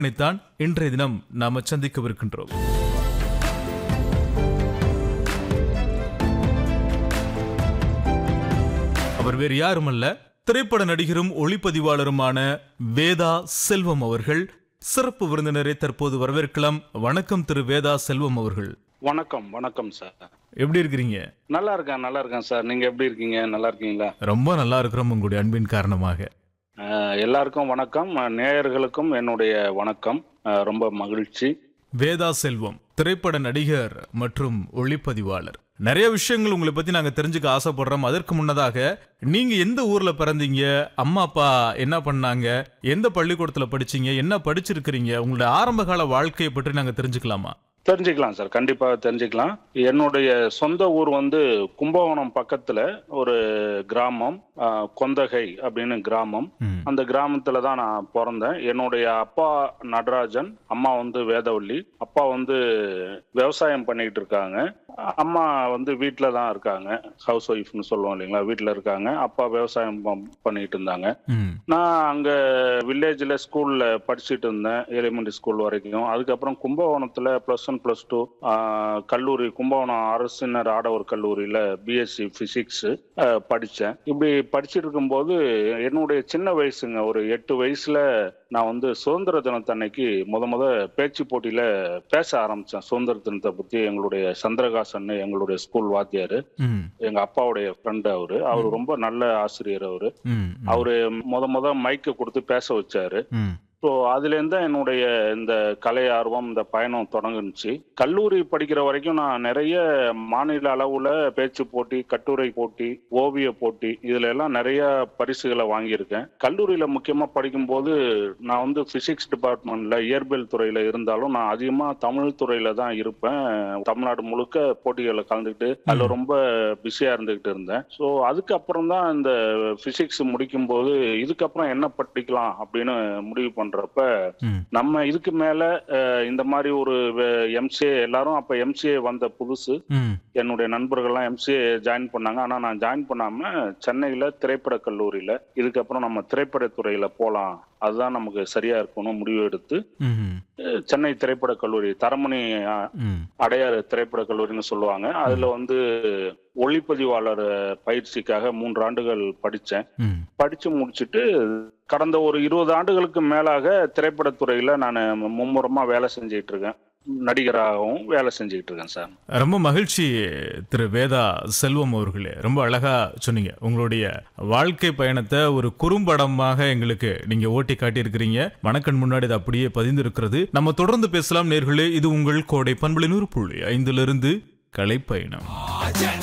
தான் இன்றைய தினம் நாம சந்திக்கவிருக்கின்றோம் அவர் வேறு யாருமல்ல திரைப்பட நடிகரும் ஒளிப்பதிவாளருமான வேதா செல்வம் அவர்கள் சிறப்பு விருந்தினரை தற்போது வரவேற்கலாம் வணக்கம் திரு வேதா செல்வம் அவர்கள் வணக்கம் வணக்கம் சார் எப்படி இருக்கிறீங்க நல்லா இருக்கேன் நல்லா இருக்கேன் சார் நீங்க எப்படி இருக்கீங்க நல்லா இருக்கீங்களா ரொம்ப நல்லா இருக்கிறோம் உங்களுடைய அன்பின் காரணமாக அஹ், எல்லாருக்கும் வணக்கம் அஹ், நேயர்களுக்கும் என்னுடைய வணக்கம் அஹ், ரொம்ப மகிழ்ச்சி வேதா செல்வம் திரைப்பட நடிகர் மற்றும் ஒளிப்பதிவாளர் நிறைய விஷயங்கள் உங்களை பத்தி நாங்க தெரிஞ்சுக்க ஆசைப்படுறோம் அதற்கு முன்னதாக நீங்க எந்த ஊர்ல பிறந்தீங்க அம்மா அப்பா என்ன பண்ணாங்க எந்த பள்ளிக்கூடத்துல படிச்சீங்க என்ன படிச்சிருக்கிறீங்க உங்களுடைய ஆரம்ப கால வாழ்க்கையை பற்றி நாங்க தெரிஞ்சுக்கலாமா தெரிஞ்சுக்கலாம் சார் கண்டிப்பா தெரிஞ்சுக்கலாம் என்னுடைய சொந்த ஊர் வந்து கும்பகோணம் பக்கத்துல ஒரு கிராமம் அஹ், கொந்தகை அப்படின்னு கிராமம் ம். அந்த கிராமத்துல தான் நான் பிறந்தேன் என்னுடைய அப்பா நடராஜன் அம்மா வந்து வேதவள்ளி அப்பா வந்து விவசாயம் பண்ணிக்கிட்டு இருக்காங்க அம்மா வந்து வீட்டில் தான் இருக்காங்க ஹவுஸ் ஒய்ஃப்னு சொல்லுவோம் இல்லைங்களா வீட்டில் இருக்காங்க அப்பா விவசாயம் ப- பண்ணிட்டு இருந்தாங்க ம். நான் அங்கே வில்லேஜில் ஸ்கூலில் படிச்சுட்டு இருந்தேன் எலிமெண்ட்ரி ஸ்கூல் வரைக்கும் அதுக்கப்புறம் கும்பகோணத்தில் ப்ளஸ் ஒன் ப்ளஸ் டூ கல்லூரி கும்பகோணம் அரசினர் ஆடவர் கல்லூரியில் பிஎஸ்சி ஃபிசிக்ஸு படித்தேன் இப்படி படிச்சுட்டு இருக்கும்போது என்னுடைய சின்ன வயசுங்க ஒரு எட்டு வயசில் நான் வந்து சுதந்திர தினத்தன்னைக்கு முத முத பேச்சு போட்டியில் பேச ஆரம்பித்தேன் சுதந்திர தினத்தை பற்றி எங்களுடைய சந்திரகாசன் எங்களுடைய ஸ்கூல் வாத்தியார் ம். எங்க அப்பாவுடைய ஃப்ரெண்டு அவரு அவர் ரொம்ப நல்ல ஆசிரியர் அவரு ம். அவரு முத முத மைக்க கொடுத்து பேச வச்சாரு ம். ஸோ அதுலேருந்து தான் என்னுடைய இந்த கலை ஆர்வம் இந்த பயணம் தொடங்குனுச்சு கல்லூரி படிக்கிற வரைக்கும் நான் நிறைய மாநில அளவில் பேச்சு போட்டி கட்டுரை போட்டி ஓவிய போட்டி இதுல எல்லாம் நிறைய பரிசுகளை வாங்கியிருக்கேன் கல்லூரியில் முக்கியமாக படிக்கும்போது நான் வந்து ஃபிசிக்ஸ் டிபார்ட்மெண்ட்ல இயற்பியல் துறையில் இருந்தாலும் நான் அதிகமாக தமிழ் துறையில் தான் இருப்பேன் தமிழ்நாடு முழுக்க போட்டிகளில் கலந்துக்கிட்டு அதில் ரொம்ப பிஸியாக இருந்துக்கிட்டு இருந்தேன் ஸோ அதுக்கப்புறம் தான் இந்த ஃபிசிக்ஸ் முடிக்கும்போது இதுக்கப்புறம் என்ன படிக்கலாம் அப்படின்னு முடிவு பண்றப்ப ம். நம்ம இதுக்கு மேல அஹ், இந்த மாதிரி ஒரு எம்சிஏ எல்லாரும் அப்ப எம்சிஏ வந்த புதுசு ம். என்னுடைய நண்பர்கள்லாம் எம்சிஏ ஜாயின் பண்ணாங்க ஆனா நான் ஜாயின் பண்ணாம சென்னையில திரைப்பட கல்லூரியில இதுக்கப்புறம் நம்ம திரைப்படத்துறையில போலாம் அதுதான் நமக்கு சரியா இருக்கணும் முடிவு எடுத்து ம். அஹ், சென்னை திரைப்பட கல்லூரி தரமணி அஹ், ம். அடையாறு திரைப்பட கல்லூரின்னு சொல்லுவாங்க அதுல வந்து ஒளிப்பதிவாளர் பயிற்சிக்காக மூன்று ஆண்டுகள் படிச்சேன் ம். படிச்சு முடிச்சுட்டு கடந்த ஒரு இருபது ஆண்டுகளுக்கு மேலாக திரைப்படத்துறையில நான் மும்முரமா வேலை செஞ்சுட்டு இருக்கேன் நடிகராகவும் வேலை செஞ்சுக்கிட்டு இருக்கேன் சார் ரொம்ப மகிழ்ச்சி திரு வேதா செல்வம் அவர்களே ரொம்ப அழகா சொன்னீங்க உங்களுடைய வாழ்க்கை பயணத்தை ஒரு குறும்படமாக எங்களுக்கு நீங்க ஓட்டி காட்டியிருக்கிறீங்க மணக்கண் முன்னாடி அது அப்படியே பதிந்திருக்கிறது நம்ம தொடர்ந்து பேசலாம் நேர்களே இது உங்கள் கோடை பண்புலின் ஒரு புள்ளி ஐந்திலிருந்து கலைப்பயணம்